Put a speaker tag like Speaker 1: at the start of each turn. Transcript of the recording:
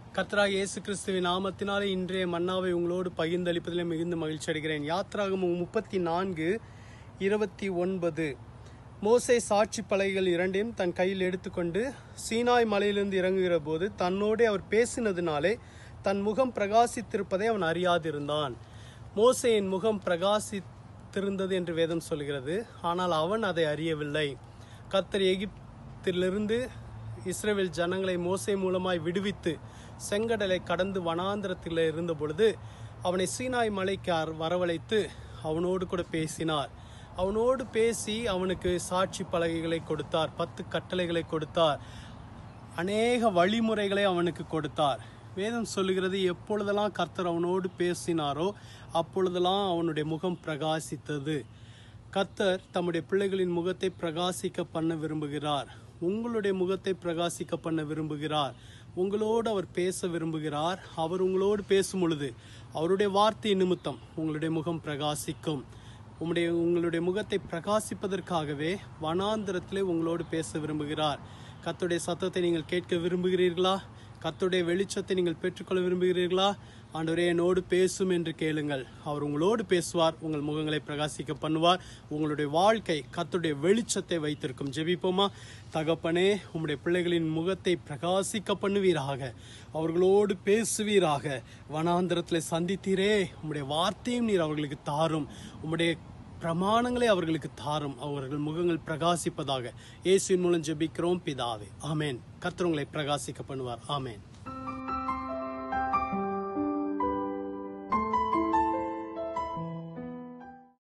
Speaker 1: கர்த்தராக இயேசு கிறிஸ்துவின் நாமத்தினாலே இன்றைய மன்னாவை உங்களோடு பகிர்ந்தளிப்பதிலே மிகுந்த மகிழ்ச்சி அடைகிறேன் யாத்ராகமம் முப்பத்தி நான்கு இருபத்தி ஒன்பது மோசே சாட்சி பலகைகள் இரண்டையும் தன் கையில் எடுத்துக்கொண்டு சீனாய் மலையிலிருந்து இறங்குகிற போது தன்னோடே அவர் பேசினதினாலே தன் முகம் பிரகாசித்திருப்பதை அவன் அறியாதிருந்தான் மோசேயின் முகம் பிரகாசித்திருந்தது என்று வேதம் சொல்கிறது ஆனால் அவன் அதை அறியவில்லை கர்த்தர் எகிப்திலிருந்து இஸ்ரேல் ஜனங்களை மோசே மூலமாய் விடுவித்து செங்கடலை கடந்து வனாந்திரத்தில் இருந்த பொழுது அவனை சீனாய் மலைக்கு அர்- வரவழைத்து அவனோடு கூட பேசினார் அவனோடு பேசி அவனுக்கு சாட்சி பலகைகளை கொடுத்தார் பத்து கட்டளைகளை கொடுத்தார் அநேக வழிமுறைகளை அவனுக்கு கொடுத்தார் வேதம் சொல்லுகிறது எப்பொழுதெல்லாம் கர்த்தர் அவனோடு பேசினாரோ அப்பொழுதெல்லாம் அவனுடைய முகம் பிரகாசித்தது கர்த்தர் தம்முடைய பிள்ளைகளின் முகத்தை பிரகாசிக்க பண்ண விரும்புகிறார் உங்களுடைய முகத்தை பிரகாசிக்க பண்ண விரும்புகிறார் உங்களோடு அவர் பேச விரும்புகிறார் அவர் உங்களோடு பேசும் பொழுது அவருடைய வார்த்தை நிமித்தம் உங்களுடைய முகம் பிரகாசிக்கும் உங்களுடைய உங்களுடைய முகத்தை பிரகாசிப்பதற்காகவே வனாந்திரத்திலே உங்களோடு பேச விரும்புகிறார் கர்த்தருடைய சத்தத்தை நீங்கள் கேட்க விரும்புகிறீர்களா கர்த்தருடைய வெளிச்சத்தை நீங்கள் பெற்றுக்கொள்ள விரும்புகிறீர்களா ஆண்டவரே என்னோடு பேசும் என்று கேளுங்கள் அவர் உங்களோடு பேசுவார் உங்கள் முகங்களை பிரகாசிக்க பண்ணுவார் உங்களுடைய வாழ்க்கை கர்த்தருடைய வெளிச்சத்தை வைத்திருக்கும் ஜெபிப்போமா தகப்பனே உம்முடைய பிள்ளைகளின் முகத்தை பிரகாசிக்க பண்ணுவீராக அவர்களோடு பேசுவீராக வனாந்திரத்தில் சந்தித்தீரே உம்முடைய வார்த்தையும் நீர் அவர்களுக்கு தாரும் உம்முடைய பிரமாணங்களை அவர்களுக்கு தாரும் அவர்கள் முகங்கள் பிரகாசிப்பதாக இயேசுவின் மூலம் ஜெபிக்கிறோம் பிதாவே ஆமென் கர்த்தர் உங்களை பிரகாசிக்க பண்ணுவார் ஆமென்